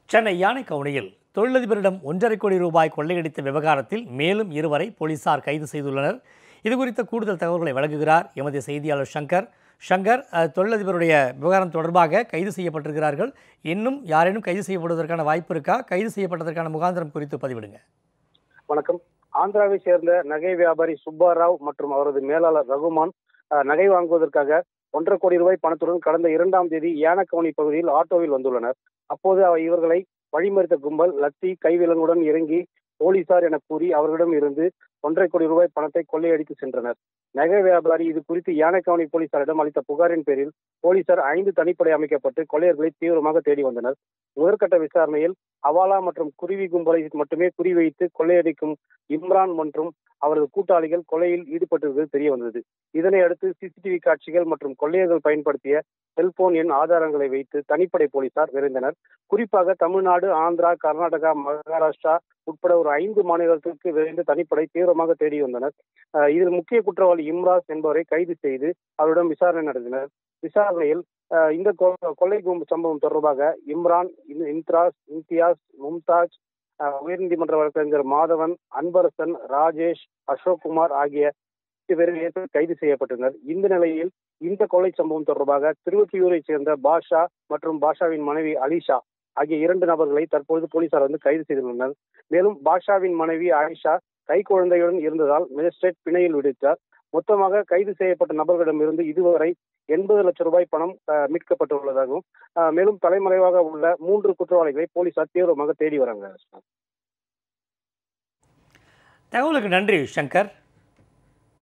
சென்னை யானைக்கவுனியில் தொழிலதிபரிடம் ஒன்றரை கோடி ரூபாய் கொள்ளையடித்த விவகாரத்தில் மேலும் இருவரை போலீசார் கைது செய்துள்ளனர் இது குறித்த கூடுதல் தகவல்களை வழங்குகிறார் எமது செய்தியாளர் சங்கர் சங்கர் அஹ், தொழிலதிபருடைய விவகாரம் தொடர்பாக கைது செய்யப்பட்டிருக்கிறார்கள் இன்னும் யாரேனும் கைது செய்யப்படுவதற்கான வாய்ப்பு இருக்கா கைது செய்யப்பட்டதற்கான முகாந்திரம் குறித்து பதிவிடுங்க வணக்கம் ஆந்திராவை சேர்ந்த நகை வியாபாரி சுப்பாராவ் மற்றும் அவரது மேலாளர் ரகுமான் அஹ், நகை வாங்குவதற்காக ஒன்றரை கோடி ரூபாய் பணத்துடன் கடந்த இரண்டாம் தேதி யானக்கவுனி பகுதியில் ஆட்டோவில் வந்துள்ளனர் அப்போது அவ- இவர்களை வழிமறித்த கும்பல் லத்தி கைவிலங்குடன் இறங்கி போலீசார் என கூறி அவர்களிடம் இருந்து ஒன்றரை கோடி ரூபாய் பணத்தை கொள்ளையடித்து சென்றனர் நகை வியாபாரி இது குறித்து யானைக்கவுனி போலீசாரிடம் அளித்த புகாரின் பேரில் போலீசார் ஐந்து தனிப்படை அமைக்கப்பட்டு கொள்ளையர்களை தீவிரமாக தேடி வந்தனர் முதற்கட்ட விசாரணையில் அவாலா மற்றும் குருவி கும்பலை மட்டுமே குறிவைத்து கொள்ளையடிக்கும் இம்ரான் மற்றும் அவரது கூட்டாளிகள் கொலையில் ஈடுபட்டிருப்பது தெரிய வந்தது இதனை அடுத்து சிசிடிவி காட்சிகள் மற்றும் கொள்ளையர்கள் பயன்படுத்திய செல்போன் எண் ஆதாரங்களை வைத்து தனிப்படை போலீசார் விரைந்தனர் குறிப்பாக தமிழ்நாடு ஆந்திரா கர்நாடகா மகாராஷ்டிரா உட்பட ஒரு ஐந்து மாநிலத்திற்கு விரைந்து தனிப்படை தீவிரமாக தேடி வந்தனர் அஹ் இதில் முக்கிய குற்றவாளி இம்ராஸ் என்பவரை கைது செய்து அவரிடம் விசாரணை நடத்தினர் விசாரணையில் அஹ் இந்த கொ- கொள்ளை கும்ப சம்பவம் தொடர்பாக இம்ரான் இன்- இம்திராஸ் இம்தியாஸ் மும்தாஜ் அஹ் உயர்நீதிமன்ற வழக்கறிஞர் மாதவன் அன்பரசன் ராஜேஷ் அசோக்குமார் ஆகிய எட்டு பேர் நேற்று கைது செய்யப்பட்டனர் இந்த நிலையில் இந்த கொலை சம்பவம் தொடர்பாக திருவொற்றியூரை சேர்ந்த பாஷா மற்றும் பாஷாவின் மனைவி அலிஷா ஆகிய இரண்டு நபர்களை தற்பொழுது போலீசார் வந்து கைது செய்துள்ளனர் மேலும் பாஷாவின் மனைவி ஆயிஷா கை குழந்தையுடன் இருந்ததால் மேஜிஸ்ட்ரேட் பிணையில் விடுத்தார் மொத்தமாக கைது செய்யப்பட்ட நபர்களிடமிருந்து இதுவரை எண்பது லட்சம் ரூபாய் பணம் அஹ், மீட்கப்பட்டுள்ளதாகவும் அஹ், மேலும் தலைமறைவாக உள்ள மூன்று குற்றவாளிகளை போலீசார் தீவிரமாக தேடி வராங்க தகவலுக்கு நன்றி சங்கர்